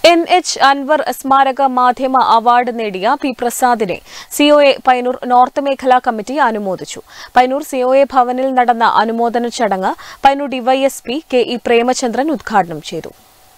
N H Anwar സ്മാരക മാധ്യമ award നേടിയ പി പ്രസാദിനെ സിഒഎ പൈനൂർ നോർത്ത് മേഖലാ കമ്മിറ്റി അനുമോദിച്ചു പൈനൂർ സിഒഎ ഭവനിൽ നടന്ന അനുമോദന ചടങ്ങ് Payyanur DYSP K E Premachandran ഉദ്ഘാടനം ചെയ്തു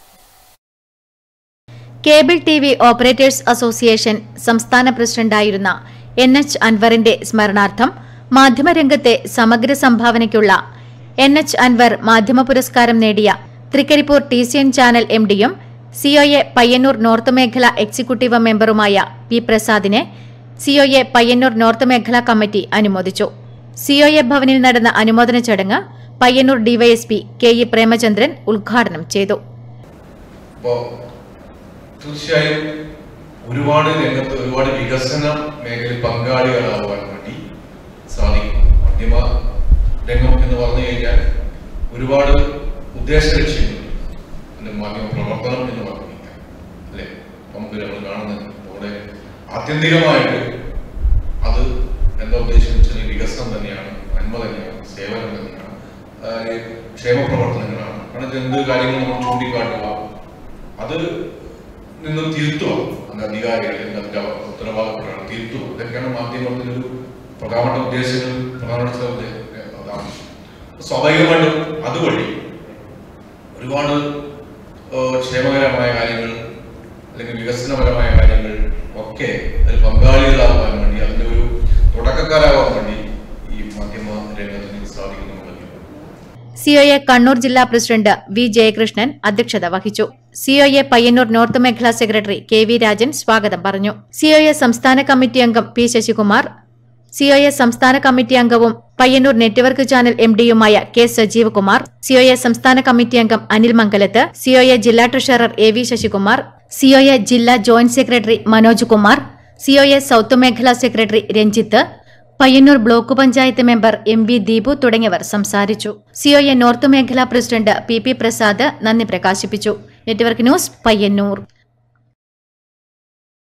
cable T V operators association സംസ്ഥാന പ്രസിഡന്റായിരുന്ന എൻ എച്ച് അൻവറിന്റെ സ്മരണാർത്ഥം മാധ്യമരംഗത്തെ സമഗ്ര സംഭാവനയ്ക്കുള്ള എൻ എച്ച് അൻവർ മാധ്യമ പുരസ്കാരം നേടിയ Trikaripur T C N channel M ഡിയും സിഒഎ പയ്യന്നൂർ നോർത്ത് മേഖല എക്സിക്യൂട്ടീവ് മെമ്പറുമായ പി പ്രസാദിനെ സിഒഎ പയ്യന്നൂർ നോർത്ത് മേഖലാ കമ്മിറ്റി അനുമോദിച്ചു സിഒഎ ഭവനിൽ നടന്ന അനുമോദന ചടങ്ങ് Payyanur DYSP K E Premachandran ഉദ്ഘാടനം ചെയ്തു അപ്പോൾ തീർച്ചയായും ഒരുപാട് രംഗത്ത് ഒരുപാട് വികസന മേഖലയിൽ പങ്കാളികളാവാൻ വേണ്ടി സാധിക്കും മാധ്യമ രംഗം എന്ന് പറഞ്ഞു കഴിഞ്ഞാൽ ഒരുപാട് ഉദ്ദേശ ലക്ഷ്യങ്ങളുണ്ട് അതിന്റെ മാധ്യമ പ്രവർത്തനം എന്ന് പറഞ്ഞു കഴിഞ്ഞാൽ അല്ലെ നമുക്ക് നമ്മൾ കാണുന്നത് നമ്മുടെ ആത്യന്തികമായിട്ട് അത് എന്താ ഉദ്ദേശിച്ചത് വികസനം തന്നെയാണ് നന്മ തന്നെയാണ് സേവനം തന്നെയാണ് അതായത് ക്ഷേമ പ്രവർത്തനങ്ങളാണ് കാരണം ഇത് എന്ത് കാര്യങ്ങൾ നമ്മൾ ചൂണ്ടിക്കാട്ടുക അത് നിന്ന് തിരുത്തുക അത് അധികാരികൾ അതിന്റെ ഉത്തരവാദിത്തങ്ങളാണ് തിരുത്തുക ഇതൊക്കെയാണ് മാധ്യമത്തിന്റെ ഒരു പ്രധാനപ്പെട്ട ഉദ്ദേശങ്ങൾ പ്രധാനപ്പെട്ട ഉദ്ദേ- അതാണ് സ്വാഭാവികമായിട്ടും അതുവഴി ഒരുപാട് ഏഹ്, ക്ഷേമകരമായ കാര്യങ്ങൾ അല്ലെങ്കിൽ വികസനപരമായ കാര്യങ്ങൾ ഒക്കെ അതിൽ പങ്കാളികളാവാൻ വേണ്ടി അതിന്റെ ഒരു തുടക്കക്കാരാവാൻ വേണ്ടി ഈ മാധ്യമ രംഗത്തിന് സാധിക്കുന്നു എന്നുള്ളത് സിഒഎ കണ്ണൂർ ജില്ലാ പ്രസിഡന്റ് വി ജയകൃഷ്ണൻ അധ്യക്ഷത വഹിച്ചു സിഒഎ പയ്യന്നൂർ നോർത്ത് മേഖലാ സെക്രട്ടറി കെ വി രാജൻ സ്വാഗതം പറഞ്ഞു സിഒഎ സംസ്ഥാന കമ്മിറ്റി അംഗം പി ശശികുമാർ സിഒഎ സംസ്ഥാന കമ്മിറ്റി അംഗവും പയ്യന്നൂർ നെറ്റ്വർക്ക് ചാനൽ എം ഡിയുമായ കെ സജീവ് കുമാർ സിഒഎ സംസ്ഥാന കമ്മിറ്റി അംഗം അനിൽ മംഗലത്ത് സിഒഎ ജില്ലാ treasurer A V Sasikumar COA ജില്ലാ joint secretary Manoj Kumar COA south മേഖലാ secretary Ranjith Payyanur block panchayat member M V Deepu തുടങ്ങിയവർ സംസാരിച്ചു സിഒഎ നോർത്ത് മേഖലാ പ്രസിഡന്റ് പി പി പ്രസാദ് നന്ദി പ്രകാശിപ്പിച്ചു നെറ്റ്വർക്ക് ന്യൂസ് പയ്യന്നൂർ